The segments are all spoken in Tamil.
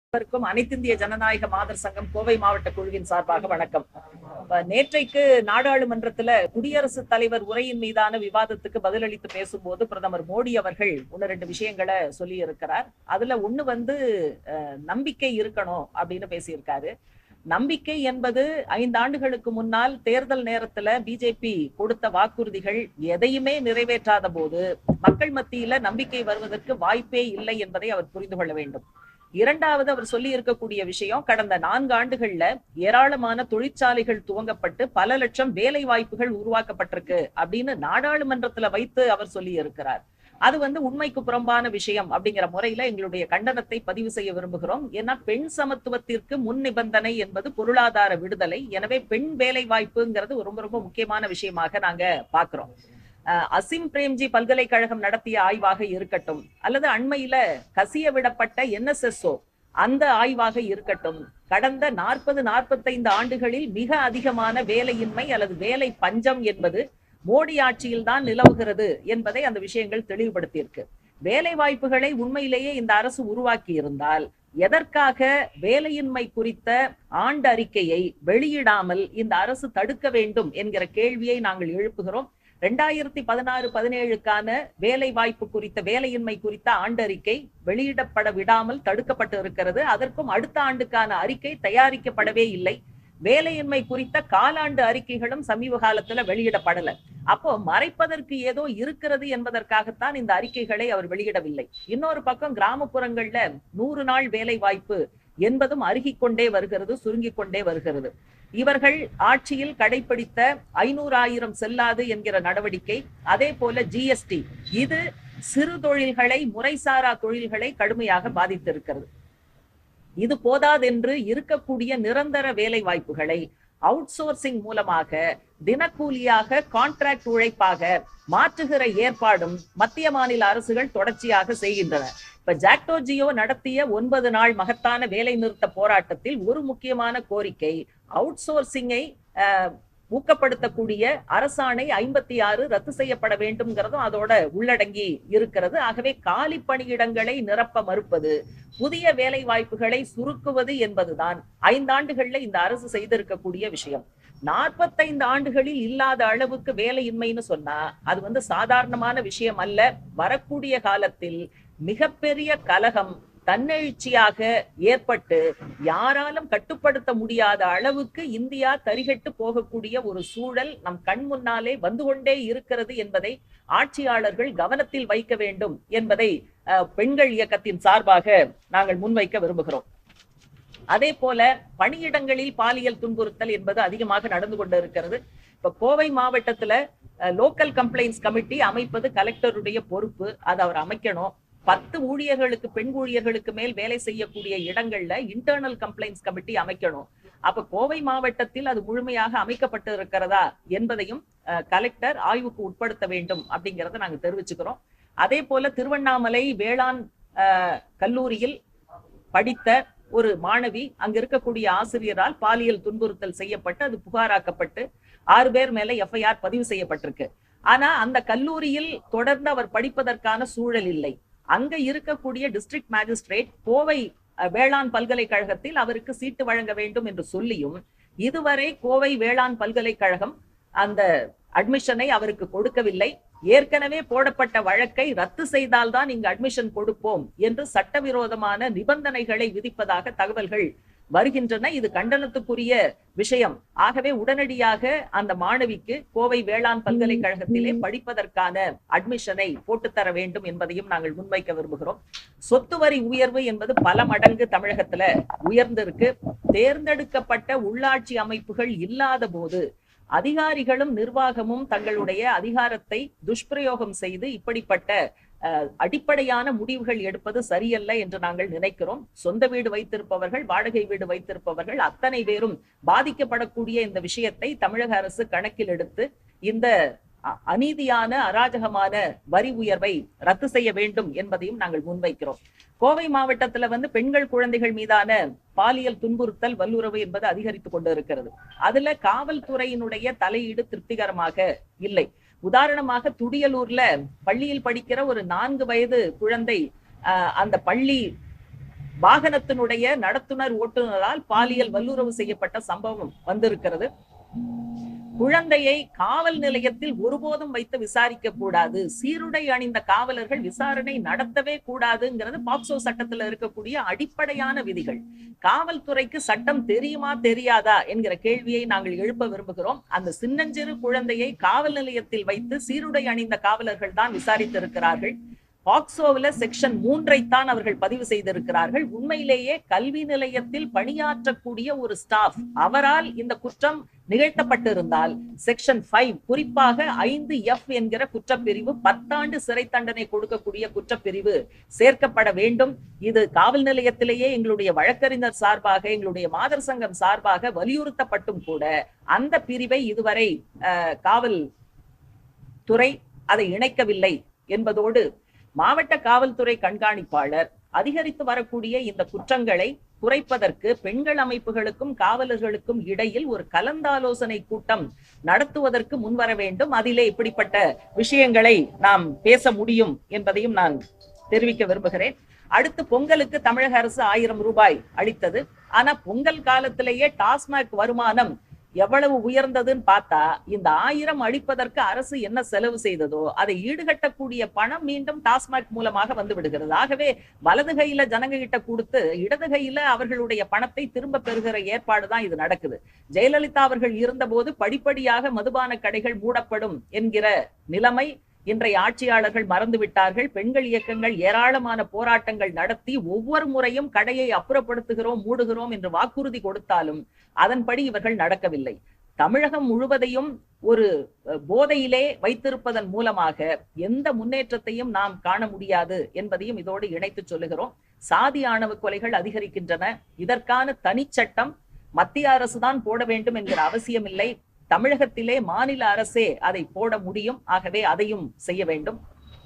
அனைவருக்கும் அனைத்திந்திய ஜனநாயக மாதர் சங்கம் கோவை மாவட்ட குழுவின் சார்பாக வணக்கம் அஹ் நேற்றைக்கு நாடாளுமன்றத்துல குடியரசுத் தலைவர் உரையின் மீதான விவாதத்துக்கு பதிலளித்து பேசும்போது பிரதமர் மோடி அவர்கள் ஒன்னு ரெண்டு விஷயங்களை சொல்லி இருக்கிறார் அதுல ஒண்ணு வந்து அஹ், நம்பிக்கை இருக்கணும் அப்படின்னு பேசியிருக்காரு நம்பிக்கை என்பது ஐந்து ஆண்டுகளுக்கு முன்னால் தேர்தல் நேரத்துல பிஜேபி கொடுத்த வாக்குறுதிகள் எதையுமே நிறைவேற்றாத போது மக்கள் மத்தியில நம்பிக்கை வருவதற்கு வாய்ப்பே இல்லை என்பதை அவர் புரிந்து கொள்ள வேண்டும் இரண்டாவது அவர் சொல்லி இருக்கக்கூடிய விஷயம் கடந்த நான்கு ஆண்டுகள்ல ஏராளமான தொழிற்சாலைகள் துவங்கப்பட்டு பல லட்சம் வேலை வாய்ப்புகள் உருவாக்கப்பட்டிருக்கு அப்படின்னு நாடாளுமன்றத்துல வைத்து அவர் சொல்லி இருக்கிறார் அது வந்து உண்மைக்கு புறம்பான விஷயம் அப்படிங்கிற முறையில எங்களுடைய கண்டனத்தை பதிவு செய்ய விரும்புகிறோம் ஏன்னா பெண் சமத்துவத்திற்கு முன் நிபந்தனை என்பது பொருளாதார விடுதலை எனவே பெண் வேலை வாய்ப்புங்கிறது ரொம்ப ரொம்ப முக்கியமான விஷயமாக நாங்க பாக்குறோம் அஹ் அசிம் பிரேம்ஜி பல்கலைக்கழகம் நடத்திய ஆய்வாக இருக்கட்டும் அல்லது அண்மையில கசிய விடப்பட்ட என்எஸ்எஸ்ஓ அந்த ஆய்வாக இருக்கட்டும் கடந்த நாற்பது நாற்பத்தைந்து ஆண்டுகளில் மிக அதிகமான வேலையின்மை அல்லது வேலை பஞ்சம் என்பது மோடி ஆட்சியில் தான் நிலவுகிறது என்பதை அந்த விஷயங்கள் தெளிவுபடுத்தியிருக்கு வேலை வாய்ப்புகளை உண்மையிலேயே இந்த அரசு உருவாக்கி இருந்தால் எதற்காக வேலையின்மை குறித்த ஆண்டு அறிக்கையை வெளியிடாமல் இந்த அரசு தடுக்க வேண்டும் என்கிற கேள்வியை நாங்கள் எழுப்புகிறோம் ரெண்டாயிரத்தி பதினாறு பதினேழுக்கான வேலை வாய்ப்பு குறித்த வேலையின்மை குறித்த ஆண்டறிக்கை வெளியிடப்பட விடாமல் தடுக்கப்பட்டு இருக்கிறது அதற்கும் அடுத்த ஆண்டுக்கான அறிக்கை தயாரிக்கப்படவே இல்லை வேலையின்மை குறித்த காலாண்டு அறிக்கைகளும் சமீப காலத்துல வெளியிடப்படல அப்போ மறைப்பதற்கு ஏதோ இருக்கிறது என்பதற்காகத்தான் இந்த அறிக்கைகளை அவர் வெளியிடவில்லை இன்னொரு பக்கம் கிராமப்புறங்கள்ல நூறு நாள் வேலை வாய்ப்பு என்பதும் அருகிக் கொண்டே வருகிறது சுருங்கிக் கொண்டே வருகிறது இவர்கள் ஆட்சியில் கடைபிடித்த ஐநூறு ஆயிரம் செல்லாது என்கிற நடவடிக்கை அதே போல ஜிஎஸ்டி இது சிறு தொழில்களை முறைசாரா தொழில்களை கடுமையாக பாதித்திருக்கிறது இது போதாதென்று இருக்கக்கூடிய நிரந்தர வேலை வாய்ப்புகளை அவுட் சோர்சிங் மூலமாக தினக்கூலியாக கான்ட்ராக்ட் உழைப்பாக மாற்றுகிற ஏற்பாடும் மத்திய மாநில அரசுகள் தொடர்ச்சியாக செய்கின்றன இப்ப ஜாக்டோ ஜியோ நடத்திய ஒன்பது நாள் மகத்தான வேலை நிறுத்த போராட்டத்தில் ஒரு முக்கியமான கோரிக்கை அவுட் சோர்சிங்கை ஊக்கப்படுத்தக்கூடிய அரசாணை ஐம்பத்தி ஆறு ரத்து செய்யப்பட வேண்டும்ங்கிறதும் அதோட உள்ளடங்கி இருக்கிறது ஆகவே காலி பணியிடங்களை நிரப்ப மறுப்பது புதிய வேலை வாய்ப்புகளை சுருக்குவது என்பதுதான் ஐந்தாண்டுகள்ல இந்த அரசு செய்திருக்கக்கூடிய விஷயம் நாற்பத்தைந்து ஆண்டுகளில் இல்லாத அளவுக்கு வேலையின்மைன்னு சொன்னா அது வந்து சாதாரணமான விஷயம் அல்ல வரக்கூடிய காலத்தில் மிகப்பெரிய கலகம் தன்னெழுச்சியாக ஏற்பட்டு யாராலும் கட்டுப்படுத்த முடியாத அளவுக்கு இந்தியா தரிகட்டு போகக்கூடிய ஒரு சூழல் நம் கண் முன்னாலே வந்து கொண்டே இருக்கிறது என்பதை ஆட்சியாளர்கள் கவனத்தில் வைக்க வேண்டும் என்பதை அஹ், பெண்கள் இயக்கத்தின் சார்பாக நாங்கள் முன்வைக்க விரும்புகிறோம் அதே போல பணியிடங்களில் பாலியல் துன்புறுத்தல் என்பது அதிகமாக நடந்து கொண்டு இருக்கிறது இப்ப கோவை மாவட்டத்துல லோக்கல் கம்ப்ளைண்ட்ஸ் கமிட்டி அமைப்பது கலெக்டருடைய பொறுப்பு அதை அவர் அமைக்கணும் பத்து ஊழியர்களுக்கு பெண் ஊழியர்களுக்கு மேல் வேலை செய்யக்கூடிய இடங்கள்ல இன்டர்னல் கம்ப்ளைண்ட்ஸ் கமிட்டி அமைக்கணும் அப்ப கோவை மாவட்டத்தில் அது முழுமையாக அமைக்கப்பட்டு இருக்கிறதா என்பதையும் அஹ், கலெக்டர் ஆய்வுக்கு உட்படுத்த வேண்டும் அப்படிங்கறத நாங்க தெரிவிச்சுக்கிறோம் அதே போல திருவண்ணாமலை வேளாண் அஹ், கல்லூரியில் படித்த ஒரு மாணவி அங்க இருக்கக்கூடிய ஆசிரியரால் பாலியல் துன்புறுத்தல் செய்யப்பட்டு அது புகாராக்கப்பட்டு ஆறு பேர் மேல எஃப்ஐஆர் பதிவு செய்யப்பட்டிருக்கு ஆனா அந்த கல்லூரியில் தொடர்ந்து அவர் படிப்பதற்கான சூழல் இல்லை அங்க இருக்கக்கூடிய டிஸ்ட்ரிக்ட் மேஜிஸ்ட்ரேட் கோவை அஹ், வேளாண் பல்கலைக்கழகத்தில் அவருக்கு சீட்டு வழங்க வேண்டும் என்று சொல்லியும் இதுவரை கோவை வேளாண் பல்கலைக்கழகம் அந்த அட்மிஷனை அவருக்கு கொடுக்கவில்லை ஏற்கனவே போடப்பட்ட வழக்கை ரத்து செய்தால்தான் இங்கு அட்மிஷன் கொடுப்போம் என்று சட்டவிரோதமான நிபந்தனைகளை விதிப்பதாக தகவல்கள் வருகின்றன இது கண்டனத்துக்குரிய விஷயம் ஆகவே உடனடியாக அந்த மாணவிக்கு கோவை வேளாண் பல்கலைக்கழகத்திலே படிப்பதற்கான அட்மிஷனை போட்டுத்தர வேண்டும் என்பதையும் நாங்கள் முன்வைக்க விரும்புகிறோம் சொத்து வரி உயர்வு என்பது பல மடங்கு தமிழகத்துல உயர்ந்திருக்கு தேர்ந்தெடுக்கப்பட்ட உள்ளாட்சி அமைப்புகள் இல்லாத போது அதிகாரிகளும் நிர்வாகமும் தங்களுடைய அதிகாரத்தை துஷ்பிரயோகம் செய்து இப்படிப்பட்ட அஹ், அடிப்படையான முடிவுகள் எடுப்பது சரியல்ல என்று நாங்கள் நினைக்கிறோம் சொந்த வீடு வைத்திருப்பவர்கள் வாடகை வீடு வைத்திருப்பவர்கள் அத்தனை பேரும் பாதிக்கப்படக்கூடிய இந்த விஷயத்தை தமிழக அரசு கணக்கில் எடுத்து இந்த அ- அநீதியான அராஜகமான வரி உயர்வை ரத்து செய்ய வேண்டும் என்பதையும் நாங்கள் முன்வைக்கிறோம் கோவை மாவட்டத்துல வந்து பெண்கள் குழந்தைகள் மீதான பாலியல் துன்புறுத்தல் வல்லுறவு என்பது அதிகரித்து கொண்டு இருக்கிறது அதுல காவல்துறையினுடைய தலையீடு திருப்திகரமாக இல்லை உதாரணமாக துடியலூர்ல பள்ளியில் படிக்கிற ஒரு நான்கு வயது குழந்தை ஆஹ், அந்த பள்ளி வாகனத்தினுடைய நடத்துனர் ஓட்டுநரால் பாலியல் வல்லுறவு செய்யப்பட்ட சம்பவம் வந்திருக்கிறது குழந்தையை காவல் நிலையத்தில் ஒருபோதும் வைத்து விசாரிக்க கூடாது சீருடை அணிந்த காவலர்கள் விசாரணை நடத்தவே கூடாதுங்கிறது பாக்சோ சட்டத்துல இருக்கக்கூடிய அடிப்படையான விதிகள் காவல்துறைக்கு சட்டம் தெரியுமா தெரியாதா என்கிற கேள்வியை நாங்கள் எழுப்ப விரும்புகிறோம் அந்த சின்னஞ்சிறு குழந்தையை காவல் நிலையத்தில் வைத்து சீருடை அணிந்த காவலர்கள் தான் விசாரித்திருக்கிறார்கள் பாக்சோவில் செக்ஷன் மூன்றைத்தான் அவர்கள் பதிவு செய்திருக்கிறார்கள் உண்மையிலேயே கல்வி நிலையத்தில் பணியாற்றக்கூடிய ஒரு ஸ்டாஃப் அவரால் இந்த குற்றம் நிகழ்த்தப்பட்டிருந்தால் செக்ஷன் ஃபைவ் குறிப்பாக ஐந்து எஃப் என்கிற குற்றப்பிரிவு பத்தாண்டு சிறை தண்டனை கொடுக்கக்கூடிய குற்றப்பிரிவு சேர்க்கப்பட வேண்டும் இது காவல் நிலையத்திலேயே எங்களுடைய வழக்கறிஞர் சார்பாக எங்களுடைய மாதர் சங்கம் சார்பாக வலியுறுத்தப்பட்டும் கூட அந்த பிரிவை இதுவரை அஹ், காவல் துறை அதை இணைக்கவில்லை என்பதோடு மாவட்ட காவல்துறை கண்காணிப்பாளர் அதிகரித்து வரக்கூடிய இந்த குற்றங்களை குறைப்பதற்கு பெண்கள் அமைப்புகளுக்கும் காவலர்களுக்கும் இடையில் ஒரு கலந்தாலோசனை கூட்டம் நடத்துவதற்கு முன்வர வேண்டும் அதிலே இப்படிப்பட்ட விஷயங்களை நாம் பேச முடியும் என்பதையும் நான் தெரிவிக்க விரும்புகிறேன் அடுத்து பொங்கலுக்கு தமிழக அரசு ஆயிரம் ரூபாய் அளித்தது ஆனா பொங்கல் காலத்திலேயே டாஸ்மாக் வருமானம் எவ்வளவு உயர்ந்ததுன்னு பார்த்தா இந்த ஆயிரம் அளிப்பதற்கு அரசு என்ன செலவு செய்ததோ அதை ஈடுகட்டக்கூடிய பணம் மீண்டும் டாஸ்மாக் மூலமாக வந்து விடுகிறது ஆகவே வலது கையில ஜனங்க கிட்ட கொடுத்து இடது கையில அவர்களுடைய பணத்தை திரும்ப பெறுகிற ஏற்பாடு தான் இது நடக்குது ஜெயலலிதா அவர்கள் இருந்தபோது படிப்படியாக மதுபான கடைகள் மூடப்படும் என்கிற நிலைமை இன்றைய ஆட்சியாளர்கள் மறந்து விட்டார்கள் பெண்கள் இயக்கங்கள் ஏராளமான போராட்டங்கள் நடத்தி ஒவ்வொரு முறையும் கடையை அப்புறப்படுத்துகிறோம் மூடுகிறோம் என்று வாக்குறுதி கொடுத்தாலும் அதன்படி இவர்கள் நடக்கவில்லை தமிழகம் முழுவதையும் ஒரு அஹ், போதையிலே வைத்திருப்பதன் மூலமாக எந்த முன்னேற்றத்தையும் நாம் காண முடியாது என்பதையும் இதோடு இணைத்து சொல்லுகிறோம் சாதி ஆணவ கொலைகள் அதிகரிக்கின்றன இதற்கான தனிச்சட்டம் மத்திய அரசுதான் போட வேண்டும் என்கிற அவசியமில்லை தமிழகத்திலே மாநில அரசே அதை போட முடியும் ஆகவே அதையும் செய்ய வேண்டும்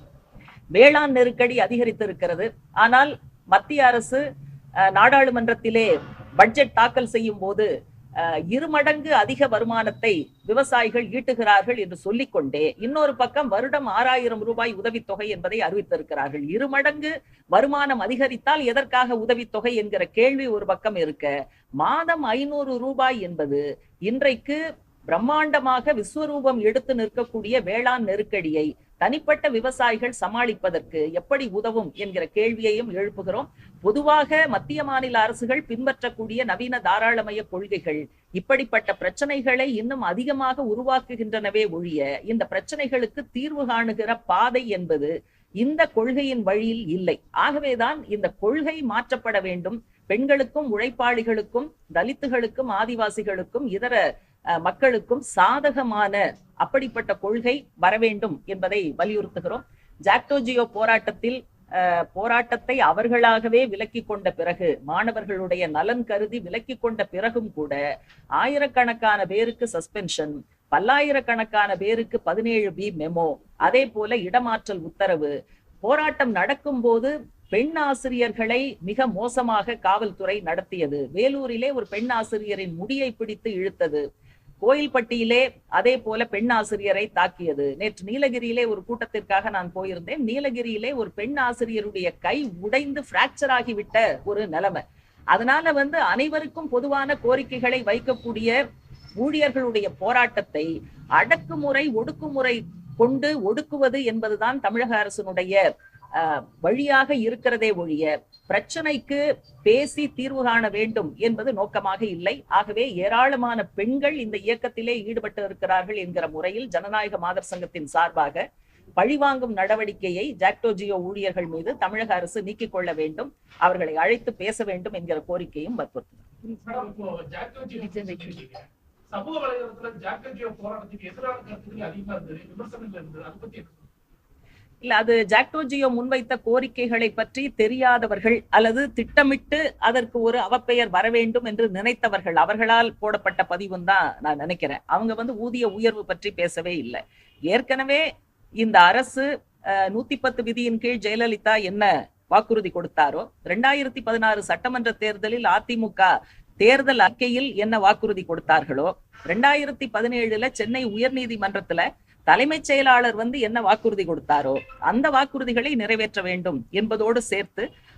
வேளாண் நெருக்கடி அதிகரித்திருக்கிறது ஆனால் மத்திய அரசு அஹ், நாடாளுமன்றத்திலே பட்ஜெட் தாக்கல் செய்யும் போது அஹ், இருமடங்கு அதிக வருமானத்தை விவசாயிகள் ஈட்டுகிறார்கள் என்று சொல்லிக்கொண்டே இன்னொரு பக்கம் வருடம் ஆறாயிரம் ரூபாய் உதவித்தொகை என்பதை அறிவித்திருக்கிறார்கள் இருமடங்கு வருமானம் அதிகரித்தால் எதற்காக உதவித்தொகை என்கிற கேள்வி ஒரு பக்கம் இருக்க மாதம் ஐநூறு ரூபாய் என்பது இன்றைக்கு பிரம்மாண்டமாக விஸ்வரூபம் எடுத்து நிற்கக்கூடிய வேளாண் நெருக்கடியை தனிப்பட்ட விவசாயிகள் சமாளிப்பதற்கு எப்படி உதவும் என்கிற கேள்வியையும் எழுப்புகிறோம் பொதுவாக மத்திய மாநில அரசுகள் பின்பற்றக்கூடிய நவீன தாராளமய கொள்கைகள் இப்படிப்பட்ட பிரச்சனைகளை இன்னும் அதிகமாக உருவாக்குகின்றனவே ஒழிய இந்த பிரச்சனைகளுக்கு தீர்வு காணுகிற பாதை என்பது இந்த கொள்கையின் வழியில் இல்லை ஆகவேதான் இந்த கொள்கை மாற்றப்பட வேண்டும் பெண்களுக்கும் உழைப்பாளிகளுக்கும் தலித்துகளுக்கும் ஆதிவாசிகளுக்கும் இதர அஹ், மக்களுக்கும் சாதகமான அப்படிப்பட்ட கொள்கை வர வேண்டும் என்பதை வலியுறுத்துகிறோம் ஜாக்டோஜியோ போராட்டத்தில் அஹ், போராட்டத்தை அவர்களாகவே விலக்கிக் கொண்ட பிறகு மாணவர்களுடைய நலன் கருதி விலக்கிக் கொண்ட பிறகும் கூட ஆயிரக்கணக்கான பேருக்கு சஸ்பென்ஷன் பல்லாயிரக்கணக்கான பேருக்கு பதினேழு பி மெமோ அதே போல இடமாற்றல் உத்தரவு போராட்டம் நடக்கும்போது பெண் ஆசிரியர்களை மிக மோசமாக காவல்துறை நடத்தியது வேலூரிலே ஒரு பெண் ஆசிரியரின் முடியை பிடித்து இழுத்தது கோயில்பட்டியிலே அதே போல பெண் ஆசிரியரை தாக்கியது நேற்று நீலகிரியிலே ஒரு கூட்டத்திற்காக நான் போயிருந்தேன் நீலகிரியிலே ஒரு பெண் ஆசிரியருடைய கை உடைந்து பிராக்சர் ஆகிவிட்ட ஒரு நிலைமை அதனால வந்து அனைவருக்கும் பொதுவான கோரிக்கைகளை வைக்கக்கூடிய ஊழியர்களுடைய போராட்டத்தை அடக்குமுறை ஒடுக்குமுறை கொண்டு ஒடுக்குவது என்பதுதான் தமிழக அரசினுடைய அஹ், வழியாக இருக்கிறதே ஒழிய பிரச்சனைக்கு பேசி தீர்வு காண வேண்டும் என்பது நோக்கமாக இல்லை ஆகவே ஏராளமான பெண்கள் இந்த இயக்கத்திலே ஈடுபட்டு இருக்கிறார்கள் என்கிற முறையில் ஜனநாயக மாதர் சங்கத்தின் சார்பாக பழிவாங்கும் நடவடிக்கையை ஜாக்டோஜியோ ஊழியர்கள் மீது தமிழக அரசு நீக்கிக் கொள்ள வேண்டும் அவர்களை அழைத்து பேச வேண்டும் என்கிற கோரிக்கையும் வற்புறுத்தினார் மேடம், இப்போ ஜாக்டோஜியோ சொல்லியிருக்கீங்க. சமூக வலைதளத்துல ஜாக்டோஜியோ போராட்டத்துக்கு எதிரான கருத்துக்கள் அதிகமா இருந்தது விமர்சனங்கள் இருந்தது அதை பத்தி என்ன சொல்றீங்க? இல்ல அது ஜாக்டோஜியோ முன்வைத்த கோரிக்கைகளை பற்றி தெரியாதவர்கள் அல்லது திட்டமிட்டு அதற்கு ஒரு அவப்பெயர் வர வேண்டும் என்று நினைத்தவர்கள் அவர்களால் போடப்பட்ட பதிவும் தான் நான் நினைக்கிறேன் அவங்க வந்து ஊதிய உயர்வு பற்றி பேசவே இல்லை ஏற்கனவே இந்த அரசு அஹ், நூத்தி பத்து விதியின் கீழ் ஜெயலலிதா என்ன வாக்குறுதி கொடுத்தாரோ ரெண்டாயிரத்தி பதினாறு சட்டமன்ற தேர்தலில் அதிமுக தேர்தல் அறிக்கையில் என்ன வாக்குறுதி கொடுத்தார்களோ ரெண்டாயிரத்தி பதினேழுல சென்னை உயர்நீதிமன்றத்துல தலைமைச் செயலாளர் வந்து என்ன வாக்குறுதி கொடுத்தாரோ அந்த வாக்குறுதிகளை நிறைவேற்ற வேண்டும் என்பதோடு சேர்த்து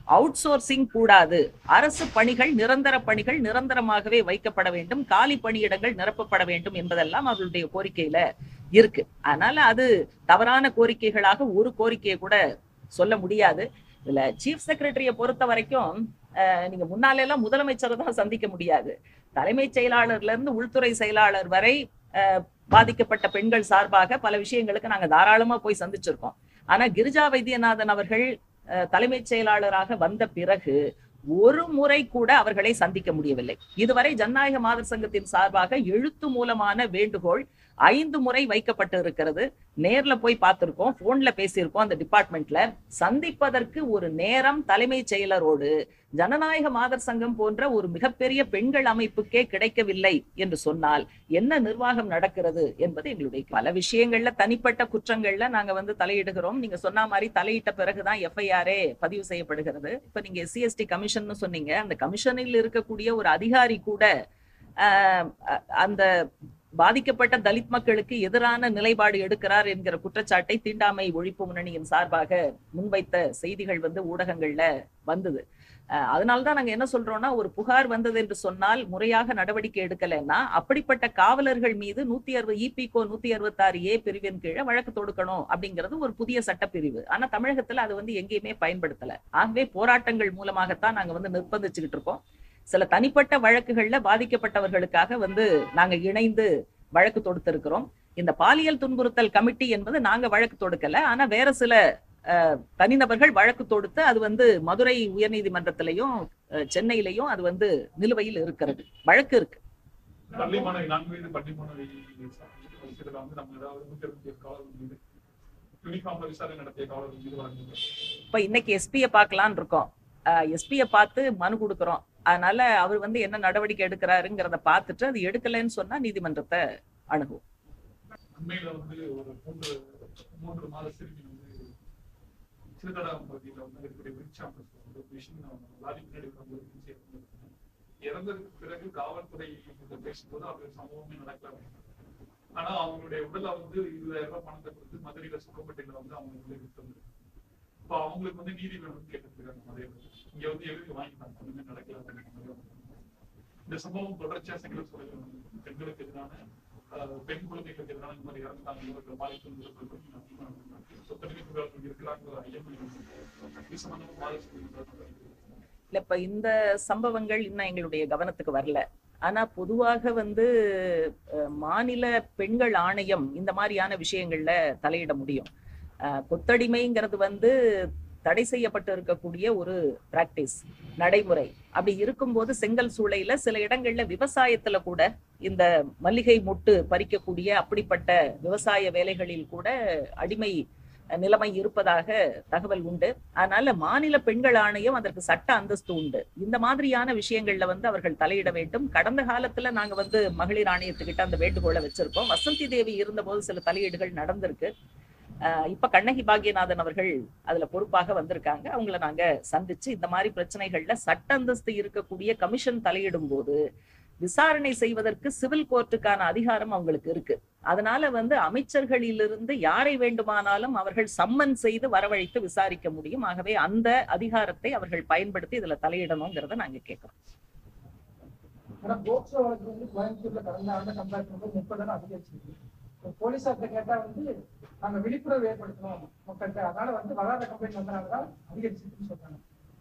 அவுட் சோர்சிங் கூடாது அரசு பணிகள் நிரந்தர பணிகள் நிரந்தரமாகவே வைக்கப்பட வேண்டும் காலி பணியிடங்கள் நிரப்பப்பட வேண்டும் என்பதெல்லாம் அவர்களுடைய கோரிக்கையில இருக்கு அதனால அது தவறான கோரிக்கைகளாக ஒரு கோரிக்கையை கூட சொல்ல முடியாது இதுல சீஃப் செக்ரட்டரிய பொறுத்த வரைக்கும் அஹ், நீங்க முன்னால எல்லாம் முதலமைச்சரை தான் சந்திக்க முடியாது தலைமைச் செயலாளர்ல இருந்து உள்துறை செயலாளர் வரை அஹ், பாதிக்கப்பட்ட பெண்கள் சார்பாக பல விஷயங்களுக்கு நாங்க தாராளமா போய் சந்திச்சிருக்கோம் ஆனா கிரிஜா வைத்தியநாதன் அவர்கள் அஹ், தலைமைச் செயலாளராக வந்த பிறகு ஒரு முறை கூட அவர்களை சந்திக்க முடியவில்லை இதுவரை ஜனநாயக மாதர் சங்கத்தின் சார்பாக எழுத்து மூலமான வேண்டுகோள் ஐந்து முறை வைக்கப்பட்டு இருக்கிறது நேர்ல போய் பார்த்திருக்கோம் போன்ல பேசியிருக்கோம் அந்த டிபார்ட்மெண்ட்ல சந்திப்பதற்கு ஒரு நேரம் தலைமைச் செயலரோடு ஜனநாயக மாதர் சங்கம் போன்ற ஒரு மிகப்பெரிய பெண்கள் அமைப்புக்கே கிடைக்கவில்லை என்று சொன்னால் என்ன நிர்வாகம் நடக்கிறது என்பது எங்களுடைய பல விஷயங்கள்ல தனிப்பட்ட குற்றங்கள்ல நாங்க வந்து தலையிடுகிறோம் நீங்க சொன்ன மாதிரி தலையிட்ட பிறகுதான் எஃப்ஐஆரே பதிவு செய்யப்படுகிறது இப்ப நீங்க எஸ்சிஎஸ்டி கமிஷன் சொன்னீங்க அந்த கமிஷனில் இருக்கக்கூடிய ஒரு அதிகாரி கூட ஆஹ், அ- அந்த பாதிக்கப்பட்ட தலித் மக்களுக்கு எதிரான நிலைப்பாடு எடுக்கிறார் என்கிற குற்றச்சாட்டை தீண்டாமை ஒழிப்பு முன்னணியின் சார்பாக முன்வைத்த செய்திகள் வந்து ஊடகங்கள்ல வந்தது அஹ் அதனாலதான் நாங்க என்ன சொல்றோம்னா ஒரு புகார் வந்தது என்று சொன்னால் முறையாக நடவடிக்கை எடுக்கலைன்னா அப்படிப்பட்ட காவலர்கள் மீது நூத்தி அறுபது இபிகோ நூத்தி அறுபத்தி ஆறு ஏ பிரிவின் கீழே வழக்கு தொடுக்கணும் அப்படிங்கிறது ஒரு புதிய சட்டப்பிரிவு ஆனா தமிழகத்துல அது வந்து எங்கேயுமே பயன்படுத்தல ஆகவே போராட்டங்கள் மூலமாகத்தான் நாங்க வந்து நிர்பந்திச்சுக்கிட்டு இருக்கோம் சில தனிப்பட்ட வழக்குகள்ல பாதிக்கப்பட்டவர்களுக்காக வந்து நாங்க இணைந்து வழக்கு தொடுத்திருக்கிறோம் இந்த பாலியல் துன்புறுத்தல் கமிட்டி என்பது நாங்க வழக்கு தொடுக்கல ஆனா வேற சில அஹ், தனிநபர்கள் வழக்கு தொடுத்து அது வந்து மதுரை உயர்நீதிமன்றத்திலையும் அஹ், சென்னையிலையும் அது வந்து நிலுவையில் இருக்கிறது வழக்கு இருக்கு பள்ளி மாணவி நான்கு வயது பள்ளி மாணவி விஷயத்துல வந்து நம்ம ஏதாவது நூத்தி அறுபத்தி ஏழு காவலர்கள் மீது யூனிஃபார்ம்ல விசாரணை நடத்திய காவலர்கள் மீது வழக்கு இப்ப இன்னைக்கு எஸ்பியை பார்க்கலான்னு இருக்கோம் எஸ்பியை பார்த்து மனு கொடுக்குறோம் அதனால அவர் வந்து என்ன நடவடிக்கை எடுக்கிறாருங்கிறத பார்த்துட்டு அது எடுக்கலைன்னு சொன்னா நீதிமன்றத்தை அணுகும் உண்மையில வந்து ஒரு மூன்று மூன்று மாத சிறுமி வந்து சிறுதடாகம் பகுதியில வந்து இருக்கக்கூடிய விரிச்சாம்பு வந்து மிஷின் லாரி பின்னாடி வரும்போது வீழ்ச்சி ஏற்பட்டிருக்கு. இறந்ததுக்கு பிறகு காவல்துறை கிட்ட பேசும்போது அவர் சம்பவமே நடக்கல அப்படின்னு. ஆனா அவங்களுடைய உடலை வந்து இருபதாயிரம் ரூபாய் பணத்தை கொடுத்து மதுரையில சுக்கம்பட்டியில வந்து அவங்க உடலை விட்டு இப்போ அவங்களுக்கு வந்து நீதி வேணும்னு கேட்டுருக்காங்க மதுரையில இங்க வந்து எழுதி வாங்கிட்டாங்க ஒண்ணுமே நடக்கல அப்படிங்கிற மாதிரி வந்து. இந்த சம்பவம் தொடர்ச்சியா செங்கல் சூழலில் வந்து பெண்களுக்கு எதிரான அஹ், பெண் குழந்தைகளுக்கு எதிரான இந்த மாதிரி இறந்தாங்க இவர்கள் பாதிப்பு சொத்தடிப்புகள் இருக்கிறாங்கிற ஐயம் இருக்கு. இது சம்பந்தமா பாதிப்பு இல்ல இப்ப இந்த சம்பவங்கள் இன்னும் எங்களுடைய கவனத்துக்கு வரல ஆனா பொதுவாக வந்து அஹ், மாநில பெண்கள் ஆணையம் இந்த மாதிரியான விஷயங்கள்ல தலையிட முடியும் அஹ், கொத்தடிமைங்கிறது வந்து தடை செய்யப்பட்டு இருக்கக்கூடிய ஒரு பிராக்டிஸ் நடைமுறை அப்படி இருக்கும்போது செங்கல் சூளையில சில இடங்கள்ல விவசாயத்துல கூட இந்த மல்லிகை மொட்டு பறிக்கக்கூடிய அப்படிப்பட்ட விவசாய வேலைகளில் கூட அடிமை நிலைமை இருப்பதாக தகவல் உண்டு அதனால மாநில பெண்கள் ஆணையம் அதற்கு சட்ட அந்தஸ்து உண்டு இந்த மாதிரியான விஷயங்கள்ல வந்து அவர்கள் தலையிட வேண்டும் கடந்த காலத்துல நாங்க வந்து மகளிர் ஆணையத்துக்கிட்ட அந்த வேண்டுகோளை வச்சிருக்கோம் வசந்தி தேவி இருந்தபோது சில தலையீடுகள் நடந்திருக்கு ஆஹ் இப்ப கண்ணகி பாக்யநாதன் அவர்கள் அதுல பொறுப்பாக வந்திருக்காங்க அவங்கள நாங்க சந்திச்சு இந்த மாதிரி பிரச்சனைகள்ல சட்ட அந்தஸ்து இருக்கக்கூடிய கமிஷன் தலையிடும் போது விசாரணை செய்வதற்கு சிவில் கோர்ட்டுக்கான அதிகாரம் அவங்களுக்கு இருக்கு அதனால வந்து அமைச்சர்களிலிருந்து யாரை வேண்டுமானாலும் அவர்கள் சம்மன் செய்து வரவழைத்து விசாரிக்க முடியும் ஆகவே அந்த அதிகாரத்தை அவர்கள் பயன்படுத்தி இதுல தலையிடணுங்கிறத நாங்க கேட்கிறோம் ஆனா போக்சோ வழக்கு வந்து கோயம்புத்தூர்ல கடந்த ஆண்டு கம்பேர் பண்ணும்போது முப்பது அதிகரிச்சிருக்கு இப்போ போலீஸார்ட்ட கேட்டா வந்து நாங்க விழிப்புணர்வு ஏற்படுத்தணும் மக்கள்கிட்ட அதனால வந்து வராத கம்ப்ளைண்ட் வந்தனால தான் அதிகரிச்சிருக்குன்னு சொல்றாங்க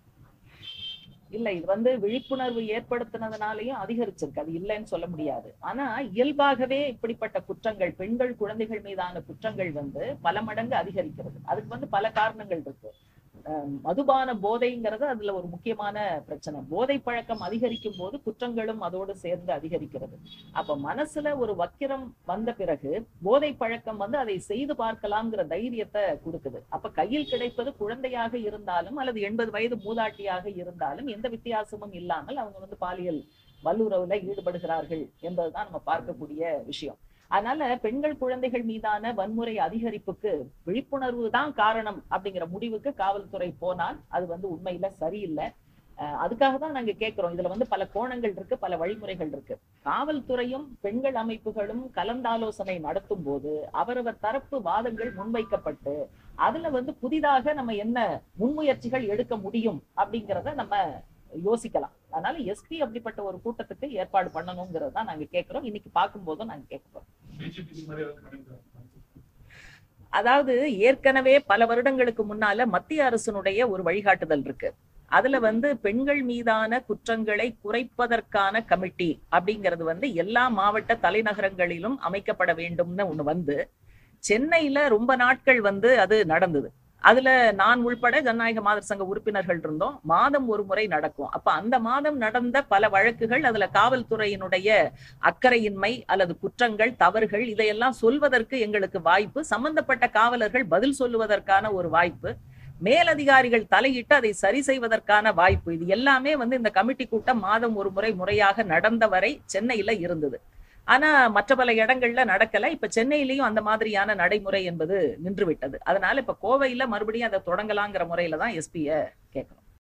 இல்ல இது வந்து விழிப்புணர்வு ஏற்படுத்தினதுனாலயும் அதிகரிச்சிருக்கு அது இல்லைன்னு சொல்ல முடியாது ஆனா இயல்பாகவே இப்படிப்பட்ட குற்றங்கள் பெண்கள் குழந்தைகள் மீதான குற்றங்கள் வந்து பல மடங்கு அதிகரிக்கிறது அதுக்கு வந்து பல காரணங்கள் இருக்கு அஹ் மதுபான போதைங்கிறது அதுல ஒரு முக்கியமான பிரச்சனை போதை பழக்கம் அதிகரிக்கும் போது குற்றங்களும் அதோடு சேர்ந்து அதிகரிக்கிறது அப்ப மனசுல ஒரு வக்கிரம் வந்த பிறகு போதை பழக்கம் வந்து அதை செய்து பார்க்கலாம்ங்கிற தைரியத்தை கொடுக்குது அப்ப கையில் கிடைப்பது குழந்தையாக இருந்தாலும் அல்லது எண்பது வயது மூதாட்டியாக இருந்தாலும் எந்த வித்தியாசமும் இல்லாமல் அவங்க வந்து பாலியல் வல்லுறவுல ஈடுபடுகிறார்கள் என்பதுதான் நம்ம பார்க்கக்கூடிய விஷயம் அதனால பெண்கள் குழந்தைகள் மீதான வன்முறை அதிகரிப்புக்கு விழிப்புணர்வு தான் காரணம் அப்படிங்கிற முடிவுக்கு காவல்துறை போனால் அது வந்து உண்மையில சரியில்லை அஹ் அதுக்காக தான் நாங்க கேட்கிறோம் இதுல வந்து பல கோணங்கள் இருக்கு பல வழிமுறைகள் இருக்கு காவல்துறையும் பெண்கள் அமைப்புகளும் கலந்தாலோசனை நடத்தும் போது அவரவர் தரப்பு வாதங்கள் முன்வைக்கப்பட்டு அதுல வந்து புதிதாக நம்ம என்ன முன்முயற்சிகள் எடுக்க முடியும் அப்படிங்கறத நம்ம யோசிக்கலாம் அதனால எஸ்பி அப்படிப்பட்ட ஒரு கூட்டத்துக்கு ஏற்பாடு பண்ணணுங்கிறது தான் நாங்க கேட்கிறோம் இன்னைக்கு பார்க்கும்போதும் நாங்க கேட்கிறோம் பிஜேபி இது மாதிரி ஏதாவது பண்ணிருக்காங்க அதாவது ஏற்கனவே பல வருடங்களுக்கு முன்னால மத்திய அரசினுடைய ஒரு வழிகாட்டுதல் இருக்கு அதுல வந்து பெண்கள் மீதான குற்றங்களை குறைப்பதற்கான கமிட்டி அப்படிங்கிறது வந்து எல்லா மாவட்ட தலைநகரங்களிலும் அமைக்கப்பட வேண்டும்னு ஒண்ணு வந்து சென்னையில ரொம்ப நாட்கள் வந்து அது நடந்தது அதுல நான் உள்பட ஜனநாயக மாதர் சங்க உறுப்பினர்கள் இருந்தோம் மாதம் ஒரு முறை நடக்கும் அப்ப அந்த மாதம் நடந்த பல வழக்குகள் அதுல காவல்துறையினுடைய அக்கறையின்மை அல்லது குற்றங்கள் தவறுகள் இதையெல்லாம் சொல்வதற்கு எங்களுக்கு வாய்ப்பு சம்பந்தப்பட்ட காவலர்கள் பதில் சொல்லுவதற்கான ஒரு வாய்ப்பு மேலதிகாரிகள் தலையிட்டு அதை சரி செய்வதற்கான வாய்ப்பு இது எல்லாமே வந்து இந்த கமிட்டி கூட்டம் மாதம் ஒரு முறை முறையாக நடந்த வரை சென்னையில இருந்தது ஆனா மற்ற பல இடங்கள்ல நடக்கல இப்ப சென்னையிலயும் அந்த மாதிரியான நடைமுறை என்பது நின்று விட்டது அதனால இப்ப கோவையில மறுபடியும் அதை தொடங்கலாங்கிற முறையில தான் எஸ்பிய கேட்கணும்